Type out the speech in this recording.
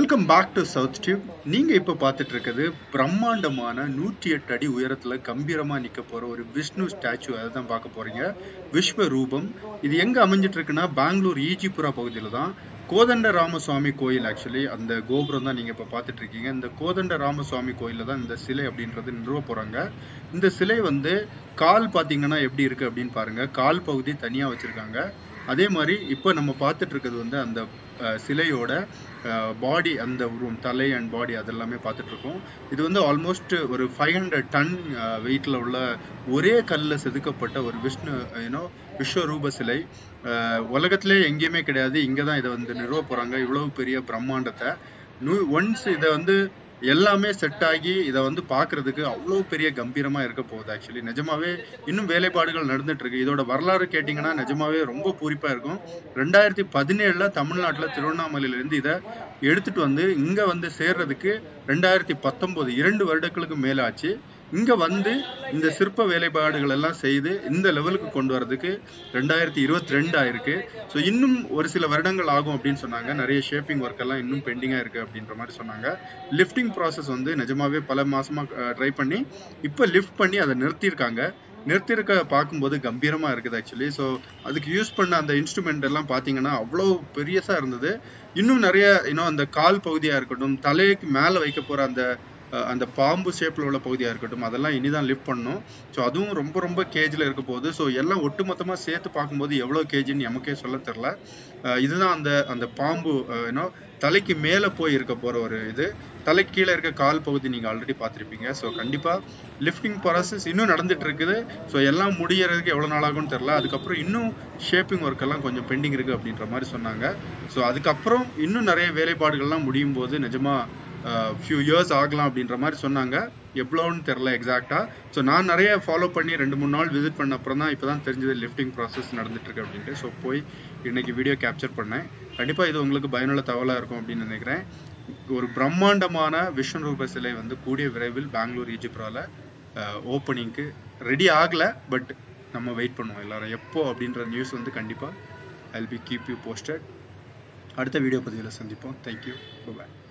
welcome back to South Tube நீங்க இப்ப பார்த்துட்டு இருக்கிறது பிரம்மாண்டமான நூற்றி எட்டு அடி உயரத்துல கம்பீரமா நிக்க போற ஒரு விஷ்ணு ஸ்டாச்சு அதை தான் பார்க்க போறீங்க விஸ்வ ரூபம் இது எங்க அமைஞ்சிட்டு இருக்குன்னா பெங்களூர் ஈஜிபுரா பகுதியில தான் கோதண்ட ராமசுவாமி கோயில் ஆக்சுவலி அந்த கோபுரம் தான் நீங்க இப்ப பார்த்துட்டு இருக்கீங்க இந்த கோதண்ட ராமசுவாமி கோயில்ல தான் இந்த சிலை அப்படின்றது நிறுவ போறாங்க இந்த சிலை வந்து கால் பாத்தீங்கன்னா எப்படி இருக்கு அப்படின்னு பாருங்க கால் பகுதி தனியா வச்சிருக்காங்க அதே மாதிரி இப்போ நம்ம பார்த்துட்டு இருக்கிறது வந்து அந்த அஹ், சிலையோட பாடி அந்த உருவம் தலை அண்ட் பாடி அதெல்லாமே பார்த்துட்டு இருக்கோம் இது வந்து ஆல்மோஸ்ட் ஒரு ஃபைவ் ஹண்ட்ரட் டன் வெயிட்ல உள்ள ஒரே கல்லில் செதுக்கப்பட்ட ஒரு விஷ்ணு யூனோ விஸ்வரூப சிலை அஹ், உலகத்திலே எங்கேயுமே கிடையாது இங்கே தான் இதை வந்து நிறுவ போறாங்க இவ்வளவு பெரிய பிரம்மாண்டத்தை ஒன்ஸ் இதை வந்து எல்லாமே செட் ஆகி இதை வந்து பார்க்கிறதுக்கு அவ்வளோ பெரிய கம்பீரமா இருக்க போகுது ஆக்சுவலி நிஜமாவே இன்னும் வேலைப்பாடுகள் நடந்துட்டு இருக்கு இதோட வரலாறு கேட்டிங்கன்னா நிஜமாவே ரொம்ப பூரிப்பா இருக்கும் ரெண்டாயிரத்தி பதினேழுல தமிழ்நாட்டுல திருவண்ணாமலையில இருந்து இதை எடுத்துட்டு வந்து இங்க வந்து சேர்றதுக்கு ரெண்டாயிரத்தி பத்தொன்பது இரண்டு வருடங்களுக்கு மேல ஆச்சு இங்க வந்து இந்த சிற்ப வேலைப்பாடுகள் எல்லாம் செய்து இந்த லெவலுக்கு கொண்டு வரதுக்கு ரெண்டாயிரத்தி இருபத்தி ரெண்டு ஆயிருக்கு ஸோ இன்னும் ஒரு சில வருடங்கள் ஆகும் அப்படின்னு சொன்னாங்க நிறைய ஷேப்பிங் ஒர்க் எல்லாம் இன்னும் பெண்டிங்கா இருக்கு அப்படின்ற மாதிரி சொன்னாங்க லிஃப்டிங் ப்ராசஸ் வந்து நிஜமாவே பல மாசமா ட்ரை பண்ணி இப்போ லிஃப்ட் பண்ணி அதை நிறுத்தியிருக்காங்க நிறுத்தியிருக்க பார்க்கும்போது கம்பீரமா இருக்குது ஆக்சுவலி ஸோ அதுக்கு யூஸ் பண்ண அந்த இன்ஸ்ட்ருமெண்ட் எல்லாம் பார்த்தீங்கன்னா அவ்வளோ பெரியசா இருந்தது இன்னும் நிறைய இன்னும் அந்த கால் பகுதியா இருக்கட்டும் தலைக்கு மேலே வைக்க போற அந்த அஹ், அந்த பாம்பு ஷேப்ல உள்ள பகுதியா இருக்கட்டும் அதெல்லாம் இனிதான் லிஃப்ட் பண்ணணும் ஸோ அதுவும் ரொம்ப ரொம்ப கேஜில் இருக்க போகுது ஸோ எல்லாம் ஒட்டுமொத்தமா சேர்த்து பார்க்கும்போது எவ்வளோ கேஜின்னு நமக்கே சொல்ல தெரில இதுதான் அந்த அந்த பாம்பு ஏன்னோ தலைக்கு மேலே போய் இருக்க போற ஒரு இது தலைக்கு கீழே இருக்க கால் பகுதி நீங்க ஆல்ரெடி பார்த்திருப்பீங்க ஸோ கண்டிப்பா லிஃப்டிங் ப்ராசஸ் இன்னும் நடந்துட்டு இருக்குது ஸோ எல்லாம் முடியறதுக்கு எவ்வளவு நாள் ஆகும்னு தெரியல அதுக்கப்புறம் இன்னும் ஷேப்பிங் ஒர்க் எல்லாம் கொஞ்சம் பெண்டிங் இருக்கு அப்படின்ற மாதிரி சொன்னாங்க ஸோ அதுக்கப்புறம் இன்னும் நிறைய வேலைப்பாடுகள்லாம் முடியும் போது நிஜமா ஃபியூ இயர்ஸ் ஆகலாம் அப்படின்ற மாதிரி சொன்னாங்க எவ்வளோன்னு தெரில எக்ஸாக்டா ஸோ நான் நிறைய ஃபாலோ பண்ணி ரெண்டு மூணு நாள் விசிட் பண்ண அப்புறம் தான் இப்போ தான் தெரிஞ்சது லிஃப்டிங் ப்ராசஸ் நடந்துட்டு இருக்கு அப்படின்ட்டு ஸோ போய் இன்னைக்கு வீடியோ கேப்சர் பண்ணேன் கண்டிப்பாக இது உங்களுக்கு பயனுள்ள தகவலாக இருக்கும் அப்படின்னு நினைக்கிறேன் ஒரு பிரம்மாண்டமான விஷ்ணுரூப சிலை வந்து கூடிய விரைவில் பெங்களூர் ஈஜிப்ரால ஓப்பனிங்க்கு ரெடி ஆகல பட் நம்ம வெயிட் பண்ணுவோம் எல்லாரும் எப்போ அப்படின்ற நியூஸ் வந்து கண்டிப்பாக I be keep you posted அடுத்த வீடியோ பதிவில் சந்திப்போம் தேங்க்யூ பாய்